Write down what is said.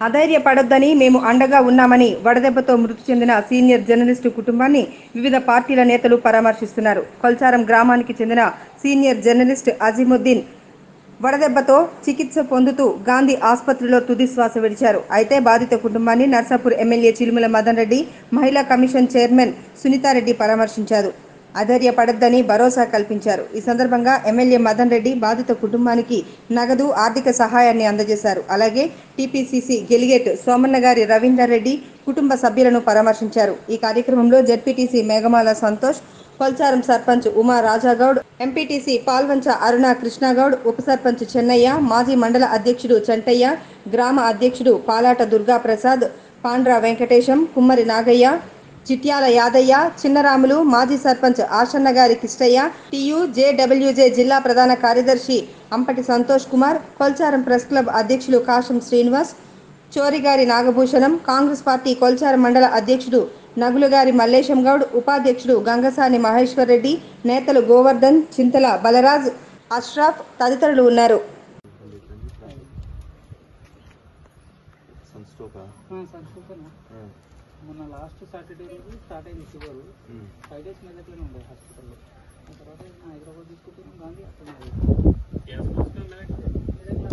అధైర్యపడొద్దని మేము అండగా ఉన్నామని వడదెబ్బతో మృతి చెందిన సీనియర్ జర్నలిస్టు కుటుంబాన్ని వివిధ పార్టీల నేతలు పరామర్శిస్తున్నారు కొల్చారం గ్రామానికి చెందిన సీనియర్ జర్నలిస్ట్ అజీముద్దీన్ వడదెబ్బతో చికిత్స పొందుతూ గాంధీ ఆసుపత్రిలో తుది శ్వాస విడిచారు అయితే బాధిత కుటుంబాన్ని నర్సాపూర్ ఎమ్మెల్యే చిలుముల మదన్ రెడ్డి మహిళా కమిషన్ చైర్మన్ సునీతారెడ్డి పరామర్శించారు అధైర్యపడొద్దని భరోసా కల్పించారు ఈ సందర్భంగా ఎమ్మెల్యే మదన్ రెడ్డి బాధిత కుటుంబానికి నగదు ఆర్థిక సహాయాన్ని అందజేశారు అలాగే టీపీసీసీ గెలిగేట్ సోమన్న గారి రవీందర్ రెడ్డి కుటుంబ సభ్యులను పరామర్శించారు ఈ కార్యక్రమంలో జెడ్పీటీసీ మేఘమాల సంతోష్ కొల్చారం సర్పంచ్ ఉమా రాజాగౌడ్ ఎంపీటీసీ పాల్వంచ అరుణ కృష్ణగౌడ్ ఉప సర్పంచ్ చెన్నయ్య మాజీ మండల అధ్యక్షుడు చంటయ్య గ్రామ అధ్యక్షుడు పాలాట దుర్గా ప్రసాద్ పాండ్రా వెంకటేశం కుమ్మరి నాగయ్య చిట్యాల యాదయ్య చిన్నరాములు మాజీ సర్పంచ్ ఆషన్న గారి కిష్టయ్య టియు జేడబ్ల్యూజే జిల్లా ప్రధాన కార్యదర్శి అంపటి సంతోష్ కుమార్ కొల్చారం ప్రెస్ క్లబ్ అధ్యక్షులు కాశం శ్రీనివాస్ చోరిగారి నాగభూషణం కాంగ్రెస్ పార్టీ కొల్చారం మండల అధ్యక్షుడు నగులుగారి మల్లేశం గౌడ్ ఉపాధ్యక్షుడు గంగసాని మహేశ్వర్ రెడ్డి నేతలు గోవర్ధన్ చింతల బలరాజ్ అష్రాఫ్ తదితరులు ఉన్నారు సన్స్ట్రోకా సంస్కృతం మొన్న లాస్ట్ సాటర్డే రోజు స్టార్ట్ అయింది ఫీవర్ ఫైవ్ డేస్ మెదక్లోనే ఉండే హాస్పిటల్లో ఆ తర్వాత నా హైదరాబాద్ తీసుకుంటున్నాం గాంధీ అక్కడ మెదక్లో